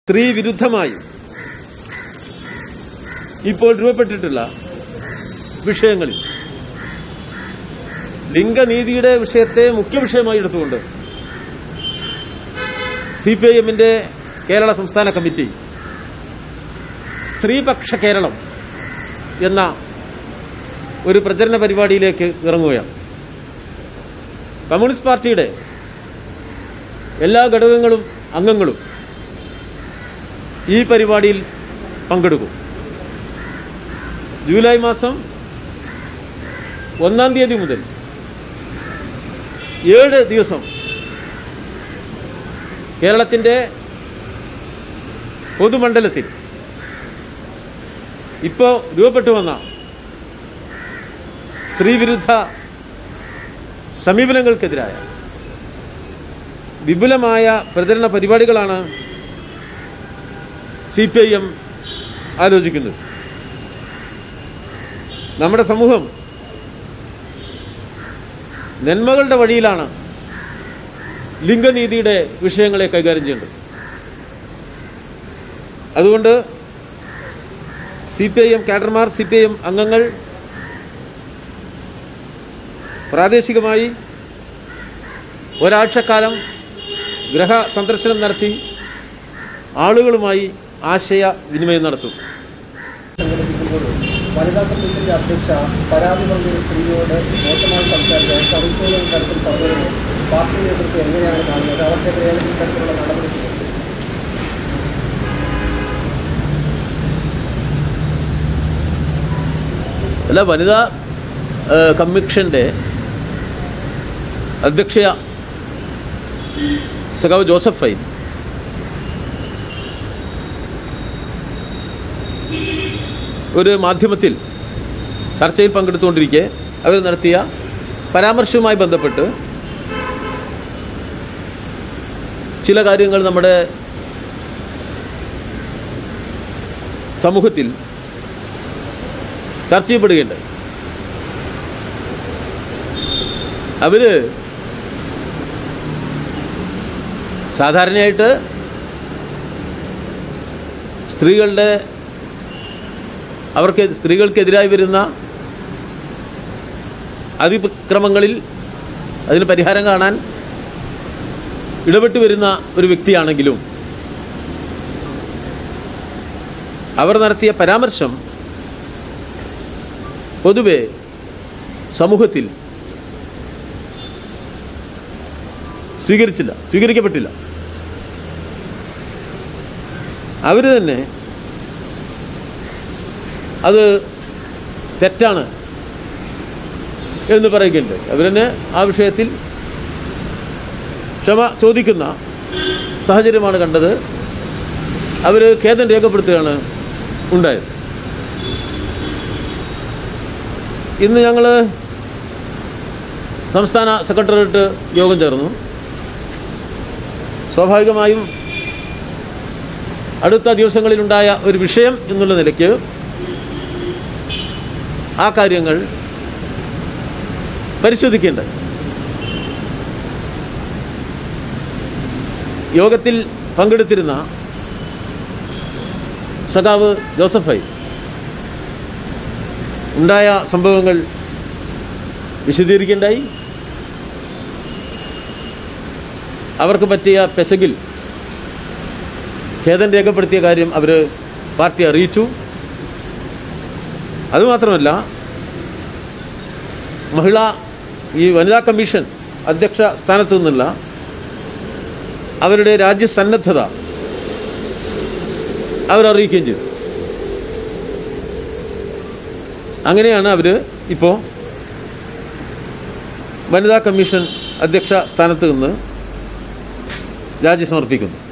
സ്ത്രീ വിരുദ്ധമായി ഇപ്പോൾ രൂപപ്പെട്ടിട്ടുള്ള വിഷയങ്ങളിൽ ലിംഗനീതിയുടെ വിഷയത്തെ മുഖ്യ വിഷയമായി എടുത്തുകൊണ്ട് സി പി ഐ എമ്മിന്റെ കേരള സംസ്ഥാന കമ്മിറ്റി സ്ത്രീപക്ഷ കേരളം എന്ന ഒരു പ്രചരണ പരിപാടിയിലേക്ക് ഇറങ്ങുകയാണ് കമ്മ്യൂണിസ്റ്റ് പാർട്ടിയുടെ എല്ലാ ഘടകങ്ങളും അംഗങ്ങളും ഈ പരിപാടിയിൽ പങ്കെടുക്കും ജൂലൈ മാസം ഒന്നാം തീയതി മുതൽ ഏഴ് ദിവസം കേരളത്തിന്റെ പൊതുമണ്ഡലത്തിൽ ഇപ്പോൾ രൂപപ്പെട്ടു വന്ന സ്ത്രീവിരുദ്ധ സമീപനങ്ങൾക്കെതിരായ വിപുലമായ പ്രചരണ പരിപാടികളാണ് സി പി ഐ എം ആലോചിക്കുന്നത് നമ്മുടെ സമൂഹം നന്മകളുടെ വഴിയിലാണ് ലിംഗനീതിയുടെ വിഷയങ്ങളെ കൈകാര്യം ചെയ്യേണ്ടത് അതുകൊണ്ട് സി പി ഐ എം കാഡർമാർ സി പി ഐ എം അംഗങ്ങൾ പ്രാദേശികമായി ഒരാഴ്ചക്കാലം ഗ്രഹ സന്ദർശനം നടത്തി ആളുകളുമായി ആശയ വിനിമയം നടത്തും സംഘടിപ്പിക്കുമ്പോഴും വനിതാ കമ്മീഷന്റെ അധ്യക്ഷ പരാതി പറഞ്ഞ സ്ത്രീയോട് മോശമായി സംസാരിച്ച കവിത്തോളം തരത്തിൽ പറഞ്ഞതിനെ പാർട്ടി നേതൃത്വം എങ്ങനെയാണ് കാണുന്നത് അവർക്കെതിരെ ഏതെങ്കിലും തരത്തിലുള്ള നടപടി സ്വീകരിക്കും അല്ല വനിതാ ഏഹ്, കമ്മീഷന്റെ അധ്യക്ഷ സഖാവ് ജോസഫ് ഫൈൻ ഒരു മാധ്യമത്തിൽ ചർച്ചയിൽ പങ്കെടുത്തുകൊണ്ടിരിക്കെ അവർ നടത്തിയ പരാമർശവുമായി ബന്ധപ്പെട്ട് ചില കാര്യങ്ങൾ നമ്മുടെ സമൂഹത്തിൽ ചർച്ച ചെയ്യപ്പെടുകയുണ്ടായി അവര് സാധാരണയായിട്ട് സ്ത്രീകളുടെ അവർക്ക് സ്ത്രീകൾക്കെതിരായി വരുന്ന അതിക്രമങ്ങളിൽ അതിന് പരിഹാരം കാണാൻ ഇടപെട്ട് വരുന്ന ഒരു വ്യക്തിയാണെങ്കിലും അവർ നടത്തിയ പരാമർശം പൊതുവെ സമൂഹത്തിൽ സ്വീകരിച്ചില്ല സ്വീകരിക്കപ്പെട്ടില്ല അവര് തന്നെ അത് തെറ്റാണ് എന്ന് പറയുകയുണ്ട് അവരെന്നെ ആ വിഷയത്തിൽ ക്ഷമ ചോദിക്കുന്ന സാഹചര്യമാണ് കണ്ടത് അവർ ഖേദം രേഖപ്പെടുത്തുകയാണ് ഉണ്ടായത് ഇന്ന് ഞങ്ങൾ സംസ്ഥാന സെക്രട്ടേറിയറ്റ് യോഗം ചേർന്നു സ്വാഭാവികമായും അടുത്ത ദിവസങ്ങളിലുണ്ടായ ഒരു വിഷയം എന്നുള്ള നിലയ്ക്ക് ആ കാര്യങ്ങൾ പരിശോധിക്കേണ്ടത് യോഗത്തിൽ പങ്കെടുത്തിരുന്ന സഖാവ് ജോസഫായി ഉണ്ടായ സംഭവങ്ങൾ വിശദീകരിക്കേണ്ടായി അവർക്ക് പറ്റിയ പെശകിൽ ഖേദം രേഖപ്പെടുത്തിയ കാര്യം അവർ പാർട്ടി അറിയിച്ചു അതുമാത്രമല്ല മഹിളാ ഈ വനിതാ കമ്മീഷൻ അധ്യക്ഷ സ്ഥാനത്തു നിന്നുള്ള അവരുടെ രാജ്യസന്നദ്ധത അവരറിയിക്കുകയും ചെയ്തു അങ്ങനെയാണ് അവർ ഇപ്പോൾ വനിതാ കമ്മീഷൻ അധ്യക്ഷ സ്ഥാനത്ത് നിന്ന് രാജി സമർപ്പിക്കുന്നത്